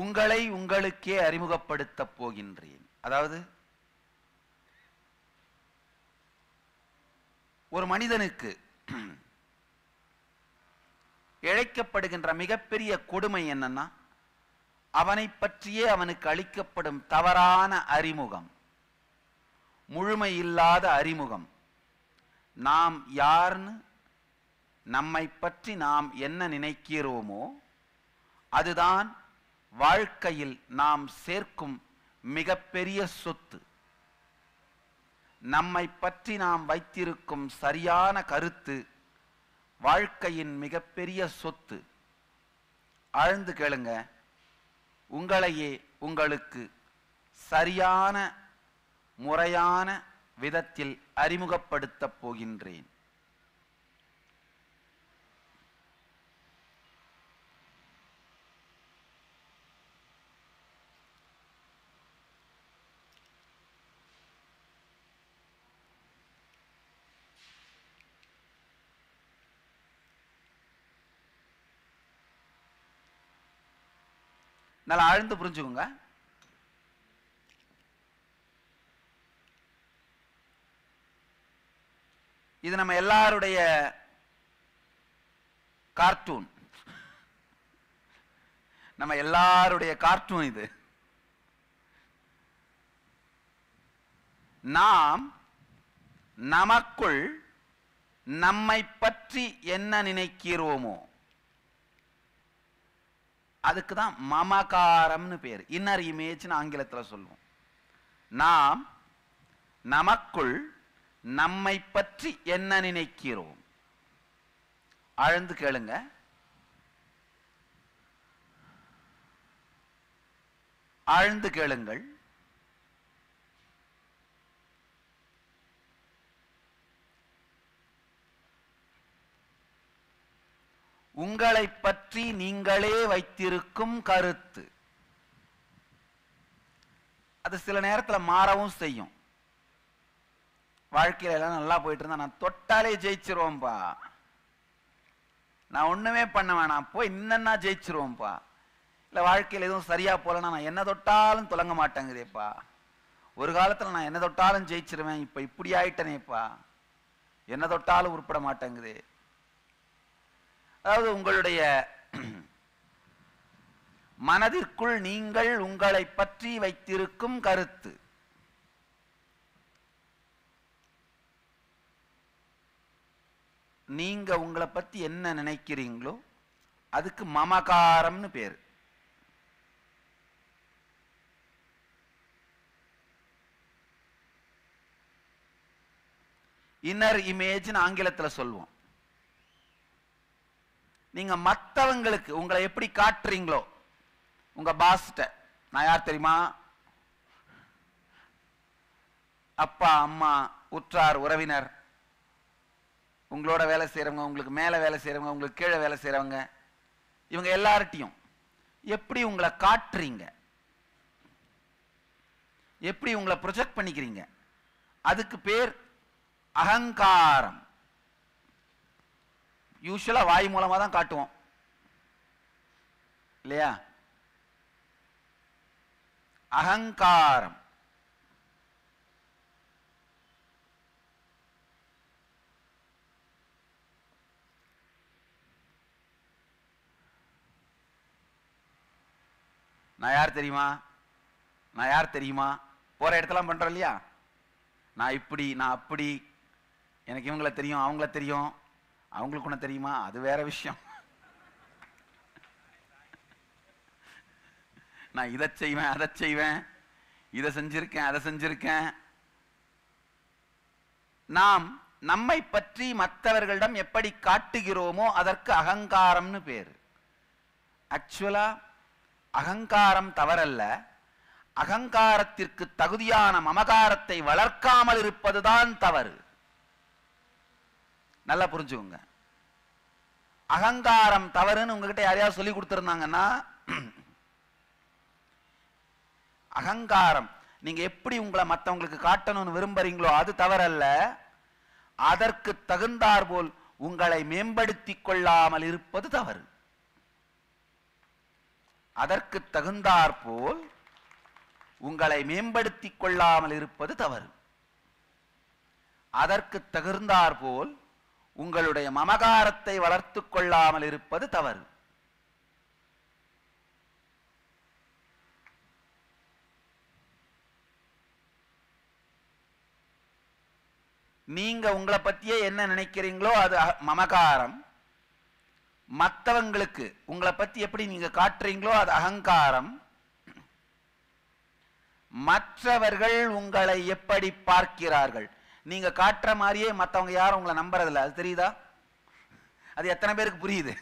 உங்களை உங்களுக்கே அறிமுகப்படுத்தப் போகின்றேன் அதாவது ஒரு மனிதனுக்கு இழைக்கப்படுகின்ற மிகப்பெரிய கொடுமை என்னன்னா அவனை பற்றியே அவனுக்கு அளிக்கப்படும் தவறான அறிமுகம் முழுமையில்லாத அறிமுகம் நாம் யார்னு நம்மை பற்றி நாம் என்ன நினைக்கிறோமோ அதுதான் வாழ்க்கையில் நாம் சேர்க்கும் மிகப்பெரிய சொத்து நம்மை பற்றி நாம் வைத்திருக்கும் சரியான கருத்து வாழ்க்கையின் மிகப்பெரிய சொத்து ஆழ்ந்து கேளுங்க உங்களையே உங்களுக்கு சரியான முறையான விதத்தில் அறிமுகப்படுத்தப் போகின்றேன் நல்லா ஆழ்ந்து புரிஞ்சுக்கோங்க இது நம்ம எல்லாருடைய கார்ட்டூன் நம்ம எல்லாருடைய கார்ட்டூன் இது நாம் நமக்குள் நம்மை பற்றி என்ன நினைக்கிறோமோ அதுக்கு தான் மமகாரம்னு பேர் இன்னர் இமேஜ்னு ஆங்கிலத்தில் சொல்லுவோம் நாம் நமக்குள் நம்மை பற்றி என்ன நினைக்கிறோம் ஆழ்ந்து கேளுங்க ஆழ்ந்து கேளுங்கள் உங்களை பற்றி நீங்களே வைத்திருக்கும் கருத்து அது சில நேரத்தில் மாறவும் செய்யும் வாழ்க்கையில எல்லாம் நல்லா போயிட்டு இருந்தா நான் தொட்டாலே ஜெயிச்சிருவோம்பா நான் ஒண்ணுமே பண்ண வேணாம் போய் இன்னன்னா ஜெயிச்சிருவோம்பா இல்ல வாழ்க்கையில எதுவும் சரியா போலன்னா நான் என்ன தொட்டாலும் துலங்க மாட்டேங்குதேப்பா ஒரு காலத்துல நான் என்ன தொட்டாலும் ஜெயிச்சிருவேன் இப்ப இப்படி ஆயிட்டனேப்பா என்ன தொட்டாலும் உருப்பட மாட்டேங்குது அதாவது உங்களுடைய மனதிற்குள் நீங்கள் உங்களை பற்றி வைத்திருக்கும் கருத்து நீங்க உங்களை பத்தி என்ன நினைக்கிறீங்களோ அதுக்கு மமகாரம்னு பேரு இன்னர் இமேஜ்னு ஆங்கிலத்துல சொல்லுவோம் நீங்க மத்தவங்களுக்கு உங்களை எப்படி காட்டுறீங்களோ உங்க பாஸ்ட நான் யார் தெரியுமா அப்பா அம்மா உற்றார் உறவினர் உங்களோட வேலை செய்கிறவங்க உங்களுக்கு மேலே வேலை செய்கிறவங்க உங்களுக்கு கீழே வேலை செய்கிறவங்க இவங்க எல்லார்ட்டையும் எப்படி உங்களை காட்டுறீங்க எப்படி உங்களை ப்ரொஜெக்ட் பண்ணிக்கிறீங்க அதுக்கு பேர் அகங்காரம் யூஸ்வலாக வாய் மூலமாக தான் காட்டுவோம் இல்லையா அகங்காரம் நான் யார் தெரியுமா நான் யார் தெரியுமா போற இடத்தெல்லாம் பண்றோம் இல்லையா நான் இப்படி நான் அப்படி எனக்கு இவங்கள தெரியும் அவங்கள தெரியும் அவங்களுக்கு ஒன்று தெரியுமா அது வேற விஷயம் நான் இதை செய்வேன் அதை செய்வேன் இதை செஞ்சிருக்கேன் அதை செஞ்சிருக்கேன் நாம் நம்மை பற்றி மற்றவர்களிடம் எப்படி காட்டுகிறோமோ அதற்கு அகங்காரம்னு பேர் ஆக்சுவலா அகங்காரம் தவறல்ல அகங்காரத்திற்கு தகுதியான மமகாரத்தை வளர்க்காமல் இருப்பதுதான் தவறு நல்லா புரிஞ்சுக்கோங்க அகங்காரம் தவறுன்னு உங்ககிட்ட யாரையாவது சொல்லி கொடுத்துருந்தாங்கன்னா அகங்காரம் நீங்க எப்படி உங்களை மற்றவங்களுக்கு காட்டணும்னு விரும்புறீங்களோ அது தவறல்ல அதற்கு தகுந்தார் போல் உங்களை மேம்படுத்திக் கொள்ளாமல் இருப்பது தவறு அதற்கு தகுந்தாற்போல் உங்களை மேம்படுத்திக் கொள்ளாமல் இருப்பது தவறு அதற்கு தகுந்தாற்போல் உங்களுடைய மமகாரத்தை வளர்த்துக் கொள்ளாமல் இருப்பது தவறு நீங்க உங்களை பத்தியே என்ன நினைக்கிறீங்களோ அது அக- மமகாரம் மற்றவங்களுக்கு உங்களை பத்தி எப்படி நீங்க காட்டுறீங்களோ அது அகங்காரம் மற்றவர்கள் உங்களை எப்படி பார்க்கிறார்கள் நீங்க காட்டுற மாதிரியே மத்தவங்க யாரும் உங்களை நம்புறதில்ல அது தெரியுதா அது எத்தனை பேருக்கு புரியுது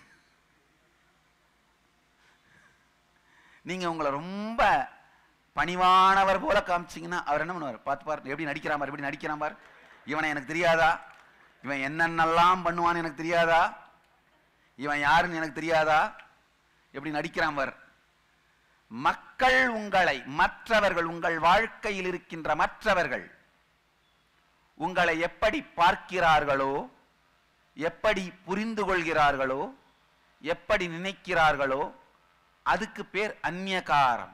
நீங்க உங்களை ரொம்ப பணிவானவர் போல காமிச்சீங்கன்னா அவர் என்ன பண்ணுவார் பார்த்து பாரு எப்படி நடிக்கிறான் பாரு எப்படி நடிக்கிறான் பாரு இவனை எனக்கு தெரியாதா இவன் என்னென்னலாம் பண்ணுவான்னு எனக்கு தெரியாதா இவன் யாருன்னு எனக்கு தெரியாதா எப்படி நடிக்கிறான் பார் மக்கள் உங்களை மற்றவர்கள் உங்கள் வாழ்க்கையில் இருக்கின்ற மற்றவர்கள் உங்களை எப்படி பார்க்கிறார்களோ எப்படி புரிந்து கொள்கிறார்களோ எப்படி நினைக்கிறார்களோ அதுக்கு பேர் அந்நியகாரம்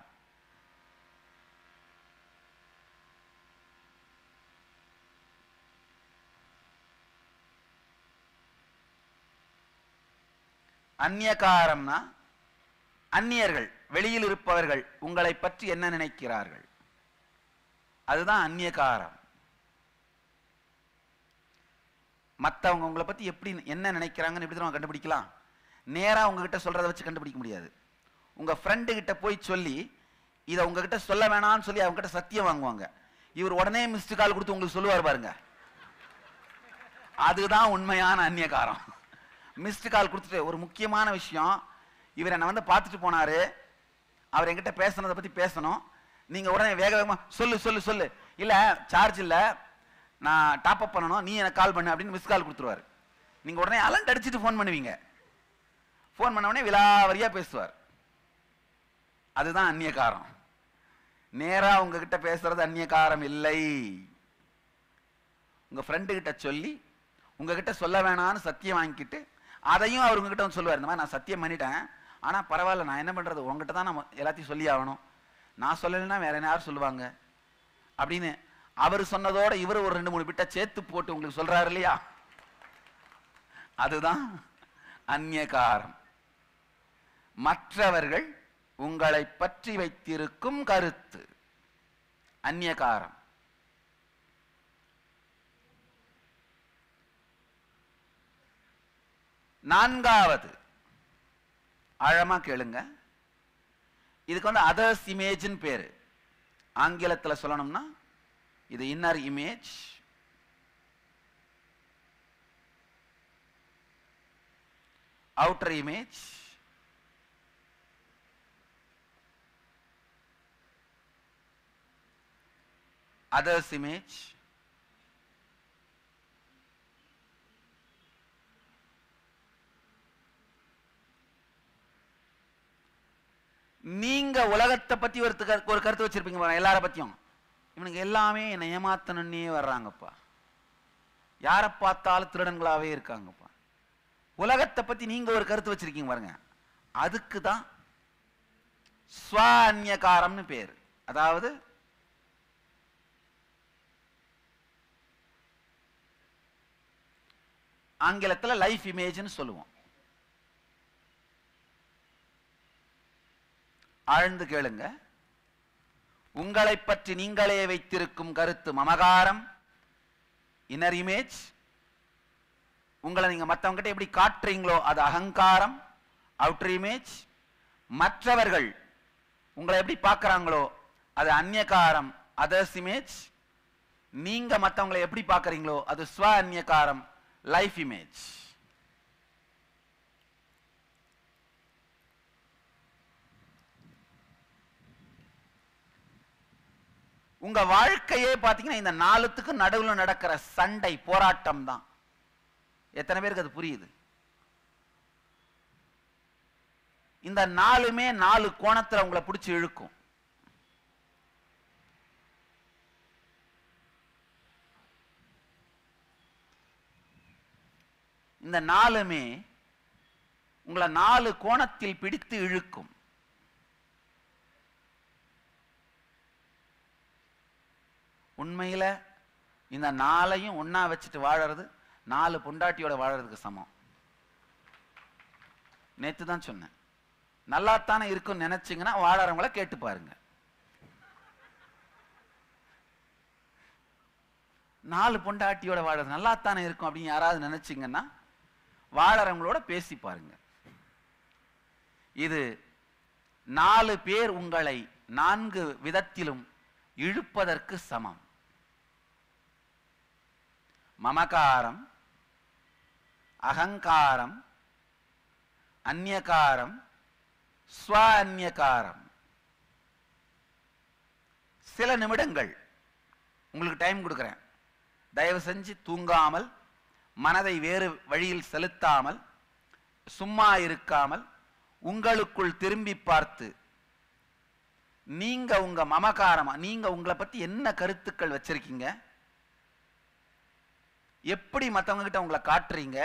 அந்நியகாரம்னா அந்நியர்கள் வெளியில் இருப்பவர்கள் உங்களை பற்றி என்ன நினைக்கிறார்கள் அதுதான் அந்நியகாரம் மற்றவங்க உங்களை பத்தி எப்படி என்ன நினைக்கிறாங்கன்னு எப்படி தெரியுமா கண்டுபிடிக்கலாம் நேரா உங்ககிட்ட சொல்றதை வச்சு கண்டுபிடிக்க முடியாது உங்க ஃப்ரெண்டு கிட்ட போய் சொல்லி இதை உங்ககிட்ட சொல்ல வேணாம்னு சொல்லி அவங்க கிட்ட சத்தியம் வாங்குவாங்க இவர் உடனே மிஸ்டு கால் கொடுத்து உங்களுக்கு சொல்லுவார் பாருங்க அதுதான் உண்மையான அந்நியகாரம் மிஸ்டு கால் கொடுத்துட்டு ஒரு முக்கியமான விஷயம் இவர் என்னை வந்து பார்த்துட்டு போனாரு அவர் என்கிட்ட பேசுனதை பத்தி பேசணும் நீங்க உடனே வேக வேகமா சொல்லு சொல்லு சொல்லு இல்ல சார்ஜ் இல்ல நான் டாப் அப் பண்ணணும் நீ எனக்கு கால் பண்ணு அப்படின்னு மிஸ் கால் கொடுத்துருவாரு நீங்க உடனே அலண்ட் அடிச்சுட்டு ஃபோன் பண்ணுவீங்க ஃபோன் பண்ண உடனே விலாவரியா பேசுவார் அதுதான் அந்நியகாரம் நேரா உங்ககிட்ட பேசுறது அந்நியகாரம் இல்லை உங்க ஃப்ரெண்டு கிட்ட சொல்லி உங்ககிட்ட சொல்ல வேணாம்னு சத்தியம் வாங்கிக்கிட்டு அதையும் அவர் உங்ககிட்ட வந்து சொல்லுவார் இந்த மாதிரி நான் சத்தியம் பண்ணிட்டேன் ஆனா பரவாயில்ல நான் என்ன பண்றது உங்ககிட்ட தான் நம்ம எல்லாத்தையும் சொல்லி ஆகணும் நான் சொல்லலைன்னா வேற யார் சொல்லுவாங்க அப்படின்னு அவர் சொன்னதோட இவர் ஒரு ரெண்டு மூணு பிட்ட சேர்த்து போட்டு உங்களுக்கு சொல்றாரு இல்லையா அதுதான் அந்நியகாரம் மற்றவர்கள் உங்களை பற்றி வைத்திருக்கும் கருத்து அந்நியகாரம் நான்காவது ஆழமா கேளுங்க இதுக்கு வந்து அதர்ஸ் இமேஜ்னு பேரு ஆங்கிலத்துல சொல்லணும்னா இது inner image outer image others image நீங்க உலகத்தை பத்தி ஒரு கரு- ஒரு கருத்து வச்சிருப்பீங்க பாருங்க எல்லார பத்தியும் இவனுங்க எல்லாமே என்னை ஏமாத்தணுன்னே வர்றாங்கப்பா யாரை பார்த்தாலும் திருடன்களாவே இருக்காங்கப்பா உலகத்தை பத்தி நீங்க ஒரு கருத்து வச்சிருக்கீங்க பாருங்க அதுக்கு தான் ஸ்வ அந்நியகாரம்னு பேர் அதாவது ஆங்கிலத்துல லைஃப் இமேஜ்னு சொல்லுவோம் ஆழ்ந்து கேளுங்க உங்களை பற்றி நீங்களே வைத்திருக்கும் கருத்து மமகாரம் இன்னர் இமேஜ் உங்களை நீங்க மத்தவங்க கிட்ட எப்படி காட்டுறீங்களோ அது அகங்காரம் அவுட்டர் இமேஜ் மற்றவர்கள் உங்களை எப்படி பார்க்கறாங்களோ அது அந்நியகாரம் அதர்ஸ் இமேஜ் நீங்க மத்தவங்களை எப்படி பார்க்கறீங்களோ அது ஸ்வ அந்நியகாரம் லைஃப் இமேஜ் உங்க வாழ்க்கையே பாத்தீங்கன்னா இந்த நாலுத்துக்கு நடுவுல நடக்கிற சண்டை போராட்டம் தான் எத்தனை பேருக்கு அது புரியுது இந்த நாலுமே நாலு கோணத்துல உங்களை பிடிச்சி இழுக்கும் இந்த நாலுமே உங்களை நாலு கோணத்தில் பிடித்து இழுக்கும் உண்மையில இந்த நாளையும் ஒண்ணா வச்சுட்டு வாழறது நாலு பொண்டாட்டியோட வாழறதுக்கு சமம் நேத்து தான் சொன்னேன் நல்லாத்தானே இருக்கும்னு நினைச்சீங்கன்னா வாழறவங்கள கேட்டு பாருங்க நாலு பொண்டாட்டியோட வாழறது நல்லாத்தானே இருக்கும் அப்படின்னு யாராவது நினைச்சீங்கன்னா வாழறவங்களோட பேசி பாருங்க இது நாலு பேர் உங்களை நான்கு விதத்திலும் இழுப்பதற்கு சமம் மமகாரம் அகங்காரம் அந்நியகாரம் ஸ்வ அந்நியகாரம் சில நிமிடங்கள் உங்களுக்கு டைம் கொடுக்குறேன் தயவு செஞ்சு தூங்காமல் மனதை வேறு வழியில் செலுத்தாமல் சும்மா இருக்காமல் உங்களுக்குள் திரும்பி பார்த்து நீங்க உங்க மமகாரமா நீங்க உங்களை பத்தி என்ன கருத்துக்கள் வச்சிருக்கீங்க எப்படி மத்தவங்க கிட்ட உங்களை காட்டுறீங்க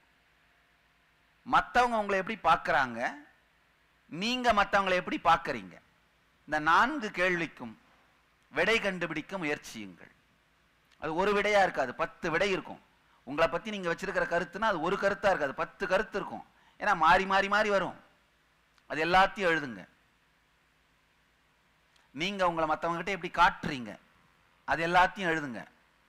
மத்தவங்க உங்களை எப்படி பார்க்கறாங்க நீங்க மத்தவங்களை எப்படி பார்க்கறீங்க இந்த நான்கு கேள்விக்கும் விடை கண்டுபிடிக்க முயற்சியுங்கள் அது ஒரு விடையா இருக்காது பத்து விடை இருக்கும் உங்களை பத்தி நீங்க வச்சிருக்கிற கருத்துனா அது ஒரு கருத்தா இருக்காது பத்து கருத்து இருக்கும் ஏன்னா மாறி மாறி மாறி வரும் அது எல்லாத்தையும் எழுதுங்க நீங்க உங்களை மத்தவங்க கிட்ட எப்படி காட்டுறீங்க அது எல்லாத்தையும் எழுதுங்க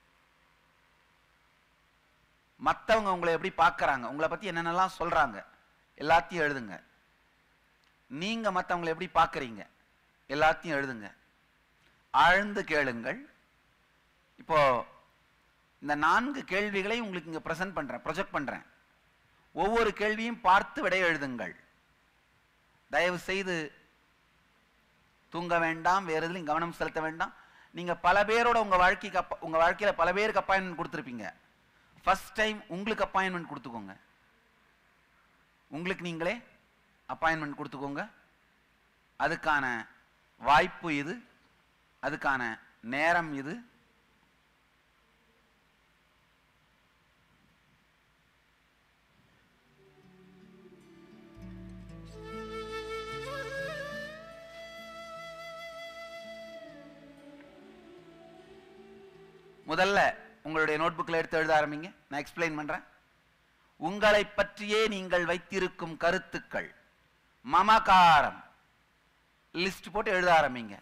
மத்தவங்க உங்களை எப்படி பார்க்கறாங்க உங்களை பத்தி என்னென்னலாம் சொல்றாங்க எல்லாத்தையும் எழுதுங்க நீங்க மத்தவங்களை எப்படி பார்க்கறீங்க எல்லாத்தையும் எழுதுங்க ஆழ்ந்து கேளுங்கள் இப்போ இந்த நான்கு கேள்விகளை உங்களுக்கு இங்க பிரசன்ட் பண்றேன் ப்ரொஜெக்ட் பண்றேன் ஒவ்வொரு கேள்வியும் பார்த்து விடை எழுதுங்கள் தயவு செய்து தூங்க வேண்டாம் வேற எதுலையும் கவனம் செலுத்த வேண்டாம் நீங்க பல பேரோட உங்க வாழ்க்கைக்கு அப்ப உங்க வாழ்க்கையில பல பேருக்கு அப்பாயின்மெண்ட் கொடுத்துருப்பீங்க ஃபர்ஸ்ட் டைம் உங்களுக்கு அப்பாயின்மெண்ட் கொடுத்துக்கோங்க உங்களுக்கு நீங்களே அப்பாயின்மெண்ட் கொடுத்துக்கோங்க அதுக்கான வாய்ப்பு இது அதுக்கான நேரம் இது முதல்ல உங்களுடைய நோட்புக்கில் எடுத்து எழுத ஆரம்பிங்க நான் எக்ஸ்பிளைன் பண்றேன் உங்களை பற்றியே நீங்கள் வைத்திருக்கும் கருத்துக்கள் மமகாரம் லிஸ்ட் போட்டு எழுத ஆரம்பிங்க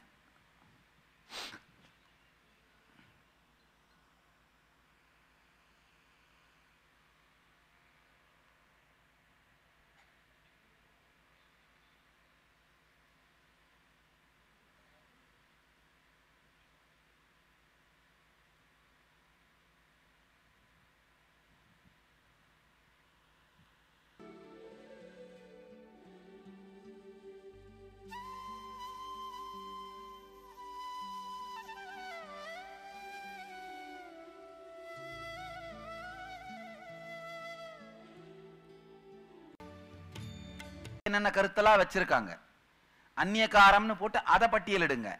என்னென்ன கருத்தெல்லாம் வச்சிருக்காங்க அந்நியகாரம்னு போட்டு அதை பட்டியலிடுங்க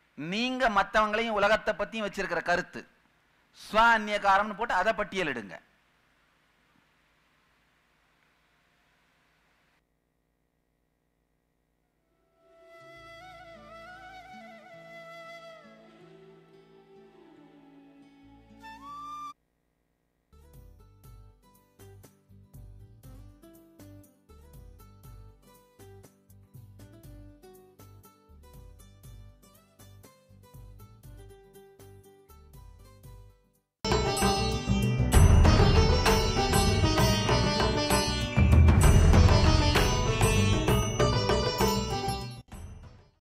நீங்க மத்தவங்களையும் உலகத்தை பத்தியும் வச்சிருக்கிற கருத்து ஸ்வ அந்நியகாரம்னு போட்டு அதை பட்டியலிடுங்க